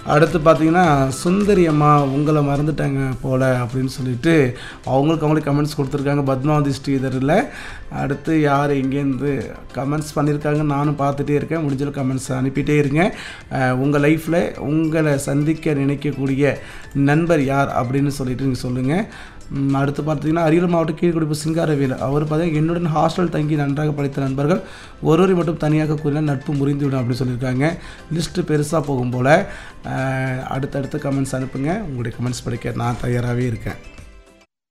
அடுத்து பார்த்தீங்கன்னா சுந்தரி அம்மா உங்களை மறந்துட்டாங்க போல அப்படின்னு சொல்லிட்டு அவங்களுக்கு அவங்களே கமெண்ட்ஸ் கொடுத்துருக்காங்க பத்மாவதி ஸ்ரீதரில் அடுத்து யார் எங்கேருந்து கமெண்ட்ஸ் பண்ணியிருக்காங்க நானும் பார்த்துட்டே இருக்கேன் முடிஞ்ச கமெண்ட்ஸ் அனுப்பிட்டே இருங்க உங்கள் லைஃப்பில் உங்களை சந்திக்க நினைக்கக்கூடிய நண்பர் யார் அப்படின்னு சொல்லிட்டு நீங்கள் சொல்லுங்கள் ம், அடுத்து பார்த்தீங்கன்னா அரியலூர் மாவட்டம் கீழ்குடிப்பு சிங்காரவேல் அவர் பார்த்தீங்கன்னா என்னுடன் ஹாஸ்டல் தங்கி நன்றாக படித்த நண்பர்கள் ஒருவரை மட்டும் தனியாக கூறினால் நட்பு முறிந்துவிடும் அப்படின்னு சொல்லியிருக்காங்க லிஸ்ட்டு பெருசாக போகும் போல் அஹ், அடுத்தடுத்த கமெண்ட்ஸ் அனுப்புங்க உங்களுடைய கமெண்ட்ஸ் படிக்க நான் தயாராகவே இருக்கேன்